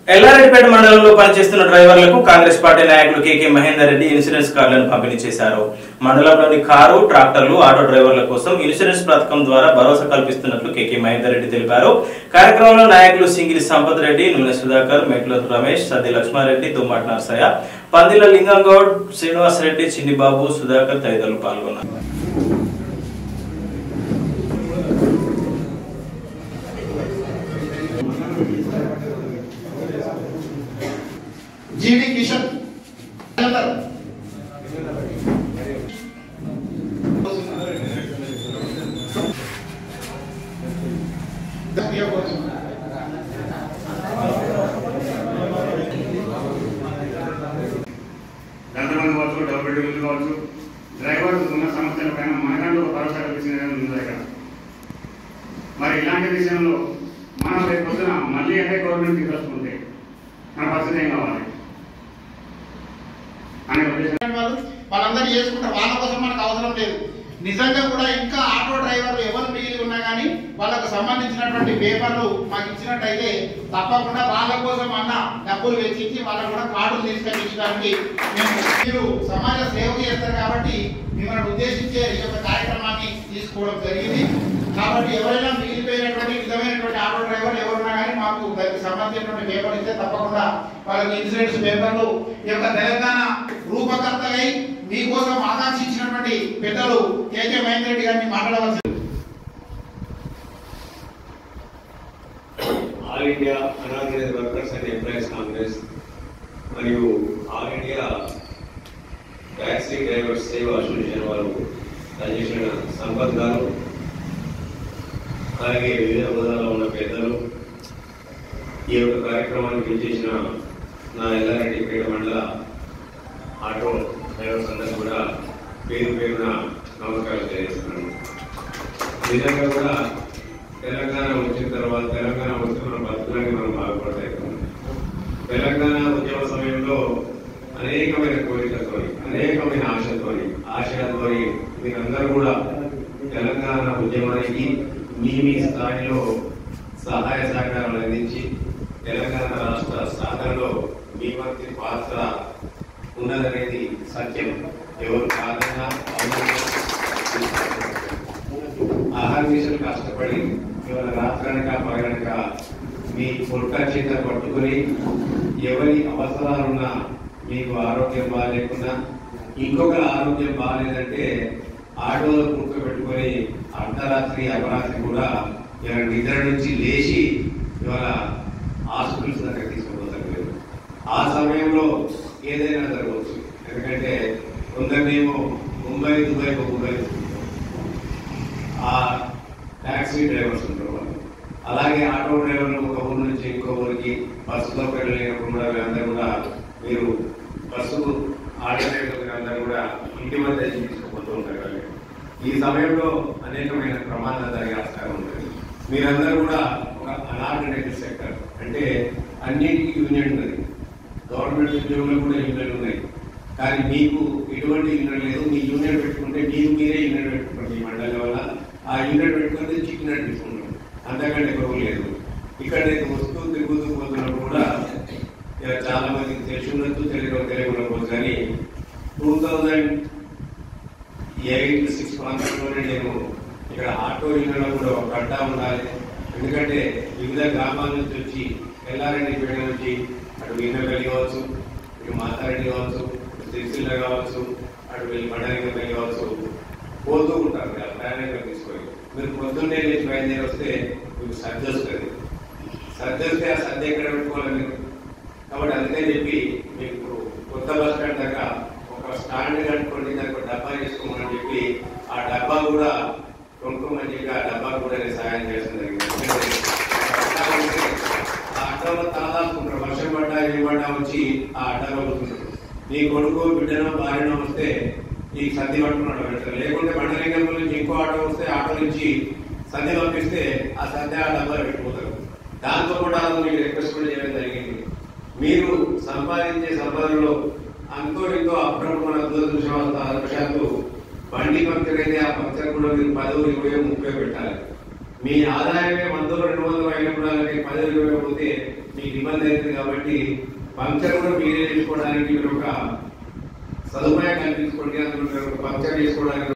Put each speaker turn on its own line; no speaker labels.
ఎల్లారెడ్డిపేట మండలంలో పనిచేస్తున్న డ్రైవర్లకు కాంగ్రెస్ పార్టీ నాయకులు కేకే మహేందర్ రెడ్డి ఇన్సూరెన్స్ కార్డులను పంపిణీ చేశారు మండలంలోని కారు ట్రాక్టర్లు ఆటో డ్రైవర్ల కోసం ఇన్సూరెన్స్ పథకం ద్వారా భరోసా కల్పిస్తున్నట్లు కేకే మహేందర్ రెడ్డి తెలిపారు కార్యక్రమంలో నాయకులు సింగిరి సంపత్ రెడ్డి నూనె సుధాకర్ మెట్ల రమేష్ సద్ది లక్ష్మారెడ్డి తుమ్మాటి నరసయ్య పందిల లింగంగౌడ్ శ్రీనివాస్ రెడ్డి చిన్నిబాబు సుధాకర్ తదితరులు పాల్గొన్నారు
జీడి కిషన్ అందరూ.
ఎంతమంది కావచ్చు డబ్బులు డబ్బులు కావచ్చు డ్రైవర్ ఉన్న సమస్యల పైన మనకంటూ ఒక భరోసా కల్పించిన ఉంది దగ్గర మరి ఇలాంటి విషయంలో మనం రేపు పొద్దున మళ్ళీ అదే గవర్నమెంట్ తీసుకుంటే మన పరిస్థితి ఏం కావాలి అనే ఉద్దేశం
వాళ్ళు వాళ్ళందరూ చేసుకుంటారు వాళ్ళ కోసం మనకు అవసరం లేదు నిజంగా కూడా ఇంకా ఆటో డ్రైవర్లు ఎవరు మిగిలి ఉన్నా కానీ వాళ్ళకు సంబంధించినటువంటి పేపర్లు మాకు ఇచ్చినట్టయితే తప్పకుండా వాళ్ళ కోసం అన్న డబ్బులు వెచ్చించి వాళ్ళకు కూడా కార్డులు తీసుకొని ఇచ్చడానికి మేము మీరు సమాజ సేవ చేస్తారు కాబట్టి మిమ్మల్ని ఉద్దేశించే ఈ యొక్క కార్యక్రమాన్ని తీసుకోవడం జరిగింది కాబట్టి ఎవరైనా మిగిలిపోయినటువంటి విధమైనటువంటి ఆటో డ్రైవర్ ఎవరున్నా కానీ మాకు దానికి సంబంధించినటువంటి పేపర్ ఇస్తే తప్పకుండా వాళ్ళకి ఇన్సూరెన్స్ పేపర్లు ఈ యొక్క తెలంగాణ రూపకర్తలై మీకోసం ఆకాంక్షించినటువంటి పెద్దలు కేకే మహేందర్ రెడ్డి గారిని మాట్లాడవలసి
all India unauthorised workers and employees congress మరియు all India taxi drivers Seva association వారు పనిచేసిన సంపత్ గారు అలాగే వివిధ హోదాలో ఉన్న పెద్దలు ఈ యొక్క కార్యక్రమానికి చేసిన నా ఎల్లారెడ్డిపేట మండల ఆటో డ్రైవర్స్ అందరూ కూడా పేరు పేరున నమస్కారం తెలియజేస్తున్నాను నిజంగా కూడా తెలంగాణ వచ్చిన తర్వాత తెలంగాణ వస్తే మన బతుకులని మనం బాగుపడతాయి తెలంగాణ ఉద్యమ సమయంలో అనేకమైన కోరికలతో అనేకమైన ఆశలతోని ఆశయాలతోని మీరందరూ కూడా తెలంగాణ ఉద్యమానికి మీ మీ స్థాయిలో సహాయ సహకారాలు అందించి తెలంగాణ రాష్ట్ర సాధనలో మీ వంటి పాత్ర ఉన్నదనేది సత్యం ఎవరు కాదన్నా ఆహార్నిశలు కష్టపడి ఇవాళ రాత్రనక పగలనక మీ పొట్ట చేత పట్టుకుని ఎవరి అవసరాలున్నా మీకు ఆరోగ్యం బాగాలేకున్నా ఇంకొకరి ఆరోగ్యం బాగాలేదంటే ఆటోలో కూర్చోబెట్టుకొని అర్ధరాత్రి అపరాత్రి కూడా ఇవాళ నిద్ర నుంచి లేచి ఇవాళ హాస్పిటల్స్ దగ్గర తీసుకుపోతారు మీరు ఆ సమయంలో ఏదైనా జరగవచ్చు ఎందుకంటే కొందరినేమో ముంబై దుబాయ్ ముంబై ఆ టాక్సీ డ్రైవర్స్ ఉంటారు వాళ్ళు అలాగే ఆటో డ్రైవర్లు ఒక ఊరు నుంచి ఇంకో ఊరికి బస్సులో వెళ్ళలేనప్పుడు కూడా వీళ్ళందరూ కూడా మీరు బస్సు ఆటో డ్రైవర్లు అందరూ కూడా ఇంటి వద్ద తీసుకుపోతూ ఉంటారు వాళ్ళు ఈ సమయంలో అనేకమైన ప్రమాదాలు జరిగే ఆస్కారం ఉంటుంది మీరందరూ కూడా ఒక అనార్గనైజ్డ్ సెక్టర్ అంటే అన్నిటికీ యూనియన్ ఉన్నది గవర్నమెంట్ ఉద్యోగులు కూడా యూనియన్ ఉన్నాయి కానీ మీకు ఎటువంటి యూనియన్ లేదు మీ యూనియన్ పెట్టుకుంటే మీరు మీరే యూనియన్ పెట్టుకోండి ఈ మండలి వల్ల ఆ యూనియన్ పెట్టుకుంటే చిక్కినట్టు తీసుకుంటాం అంతకంటే ఎక్కువ లేదు ఇక్కడ నేను వస్తూ తిరుగుతూ పోతున్నప్పుడు కూడా ఇక చాలా మందికి తెలిసి ఉండొచ్చు తెలియదు తెలియకపోవచ్చు కానీ టూ థౌజండ్ ఎయిట్ సిక్స్ ప్రాంతంలోనే నేను ఇక్కడ ఆటో యూనియన్లో కూడా ఒక గడ్డ ఉండాలి ఎందుకంటే వివిధ గ్రామాల నుంచి వచ్చి ఎల్లారెడ్డి పేట నుంచి అటు వీణపల్లి కావచ్చు ఇటు మాతారెడ్డి కావచ్చు ఇటు సిరిసిల్ల కావచ్చు అటు వెళ్ళి మండలింగపల్లి కావచ్చు పోతూ ఉంటారు కదా ప్రయాణంగా తీసుకొని మీరు పొద్దున్నే లేచి బయలుదేరి వస్తే మీకు సర్ది వస్తుంది సర్ది వస్తే ఆ సర్ది ఎక్కడ పెట్టుకోవాలి మీరు కాబట్టి అందుకే చెప్పి మీకు ఇప్పుడు కొత్త బస్ స్టాండ్ దగ్గర ఒక స్టాండ్ కట్టుకోండి దానికి ఒక డబ్బా చేసుకోమని చెప్పి ఆ డబ్బా కూడా కొనుక్కోమని చెప్పి ఆ డబ్బా కూడా నేను సహాయం చేస్తాను జరిగింది ఎందుకంటే ఆ అడ్డంలో తాదాసుకుంటారు వర్షం పడ్డా ఏం పడ్డా వచ్చి ఆ అడ్డలో కూర్చుంటారు నీ కొడుకు బిడ్డనో భార్యనో వస్తే ఈ సర్ది పట్టుకున్నాడు పెడతారు లేకుంటే మండలింగం నుంచి ఇంకో ఆటో వస్తే ఆటో నుంచి సర్ది పంపిస్తే ఆ సర్ది ఆ డబ్బాలో పెట్టిపోతారు దాంతో కూడా మీకు రిక్వెస్ట్ కూడా చేయడం జరిగింది మీరు సంపాదించే సంపాదనలో అంతో ఇంతో అప్పుడప్పుడు మన దురదృష్టవశాత్తు బండి పంక్చర్ అయితే ఆ పంక్చర్ కూడా మీరు పదో ఇరవై ముప్పై పెట్టాలి మీ ఆదాయమే వందలు రెండు వందలు అయినా కూడా పదో ఇరవై పోతే మీకు ఇబ్బంది అవుతుంది కాబట్టి పంక్చర్ కూడా మీరే చేసుకోవడానికి మీరు ఒక సదుపాయం కల్పించుకోవడానికి అందులో మీరు ఒక పంక్చర్ చేసుకోవడానికి